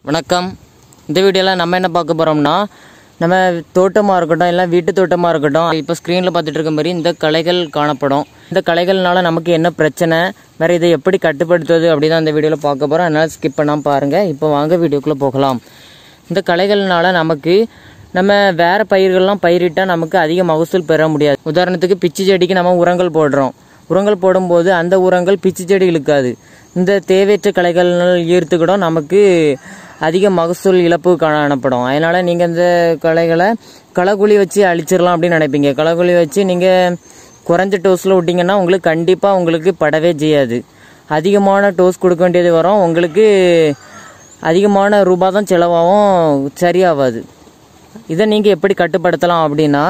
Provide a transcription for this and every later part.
வணக்கம் இந்த வீடியோவில் நம்ம என்ன பார்க்க போகிறோம்னா நம்ம தோட்டமாக இருக்கட்டும் இல்லை வீட்டு தோட்டமாக இருக்கட்டும் இப்போ ஸ்க்ரீனில் பார்த்துட்டு இருக்க மாதிரி இந்த களைகள் காணப்படும் இந்த களைகள்னால நமக்கு என்ன பிரச்சனை வேறு இதை எப்படி கட்டுப்படுத்துவது அப்படி தான் இந்த வீடியோவில் பார்க்க போகிறோம் அதனால் ஸ்கிப் பண்ணாமல் பாருங்கள் இப்போ வாங்க வீடியோக்குள்ளே போகலாம் இந்த களைகள்னால நமக்கு நம்ம வேறு பயிர்கள்லாம் பயிரிட்டால் நமக்கு அதிக மகசூல் பெற முடியாது உதாரணத்துக்கு பிச்சு செடிக்கு நம்ம உரங்கள் போடுறோம் உரங்கள் போடும்போது அந்த உரங்கள் பிச்சு செடி இழுக்காது இந்த தேவையற்ற களைகள் ஈர்த்துக்கிடும் நமக்கு அதிக மகசூல் இழப்பு காணப்படும் அதனால் நீங்கள் இந்த களைகளை களக்குழி வச்சு அழிச்சிடலாம் அப்படின்னு நினைப்பீங்க களக்குழி வச்சு நீங்கள் குறைஞ்ச டோஸில் விட்டிங்கன்னா உங்களுக்கு கண்டிப்பாக உங்களுக்கு படவே செய்யாது அதிகமான டோஸ் கொடுக்க வேண்டியது வரும் உங்களுக்கு அதிகமான ரூபா தான் செலவாகும் சரியாகாது இதை நீங்கள் எப்படி கட்டுப்படுத்தலாம் அப்படின்னா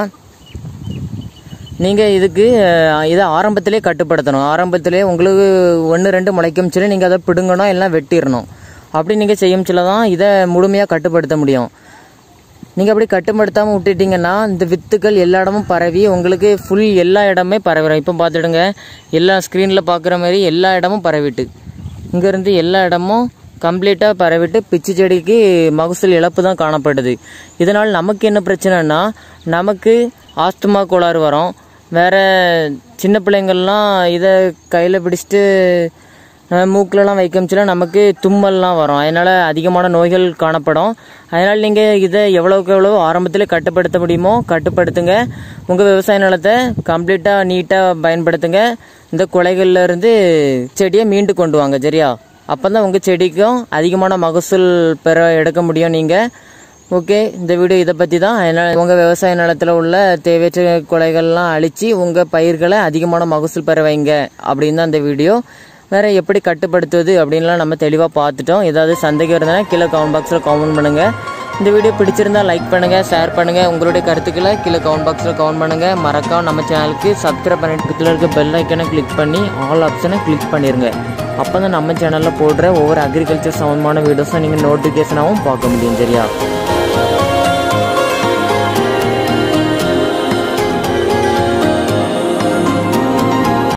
நீங்கள் இதுக்கு அஹ், இதை ஆரம்பத்திலே கட்டுப்படுத்தணும் ஆரம்பத்திலே உங்களுக்கு ஒன்று ரெண்டு முளைக்கும் சொல்லி நீங்கள் அதை பிடுங்கணும் எல்லாம் வெட்டிடணும் அப்படி நீங்கள் செய்யும் சொல்ல தான் இதை முழுமையாக கட்டுப்படுத்த முடியும் நீங்கள் அப்படி கட்டுப்படுத்தாமல் விட்டுட்டீங்கன்னா இந்த வித்துக்கள் எல்லா இடமும் பரவி உங்களுக்கு ஃபுல் எல்லா இடமே பரவிடும் இப்போ பார்த்துடுங்க எல்லா ஸ்க்ரீனில் பார்க்குற மாதிரி எல்லா இடமும் பரவிட்டு இங்கேருந்து எல்லா இடமும் கம்ப்ளீட்டாக பரவிட்டு பிச்சு செடிக்கு மகசூல் இழப்பு தான் காணப்படுது இதனால் நமக்கு என்ன பிரச்சனைனா நமக்கு ஆஸ்துமா கோளாறு வரும் வேற சின்ன பிள்ளைங்கள்லாம் இதை கையில் பிடிச்சிட்டு அஹ், மூக்குலலாம் வைக்கமிச்சுல நமக்கு தும்மல்லாம் வரும் அதனால் அதிகமான நோய்கள் காணப்படும் அதனால் நீங்கள் இதை எவ்வளோக்கு எவ்வளோ ஆரம்பத்தில் கட்டுப்படுத்த முடியுமோ கட்டுப்படுத்துங்க உங்கள் விவசாய நிலத்தை கம்ப்ளீட்டாக நீட்டாக பயன்படுத்துங்க இந்த குலைகள்ல இருந்து செடியை மீண்டு கொண்டு வாங்க சரியா அப்போ தான் உங்கள் செடிக்கும் அதிகமான மகசூல் பெற எடுக்க முடியும் நீங்கள் ஓகே இந்த வீடியோ இதை பற்றி தான் அதனால் உங்கள் விவசாய நிலத்தில் உள்ள தேவையற்ற கொலைகள்லாம் அழித்து உங்கள் பயிர்களை அதிகமான மகசூல் பெற வைங்க அப்படின்னு தான் இந்த வீடியோ வேறு எப்படி கட்டுப்படுத்துவது அப்படின்லாம் நம்ம தெளிவாக பார்த்துட்டோம் ஏதாவது சந்தேகம் இருந்தால் கீழே கமெண்ட் பாக்ஸில் கமெண்ட் பண்ணுங்கள் இந்த வீடியோ பிடிச்சிருந்தா லைக் பண்ணுங்கள் ஷேர் பண்ணுங்கள் உங்களுடைய கருத்துக்களை கீழே கமெண்ட் பாக்ஸில் கமெண்ட் பண்ணுங்கள் மறக்காம நம்ம சேனலுக்கு சப்ஸ்கிரைப் பண்ணிட்டு பக்கத்தில் இருக்க பெல் ஐக்கனை கிளிக் பண்ணி ஆல் ஆப்ஷனை கிளிக் பண்ணிடுங்க அப்போ தான் நம்ம சேனலில் போடுற ஒவ்வொரு அக்ரிகல்ச்சர் சம்மந்தமான வீடியோஸும் நீங்கள் நோட்டிஃபிகேஷனாகவும் பார்க்க முடியும் சரியா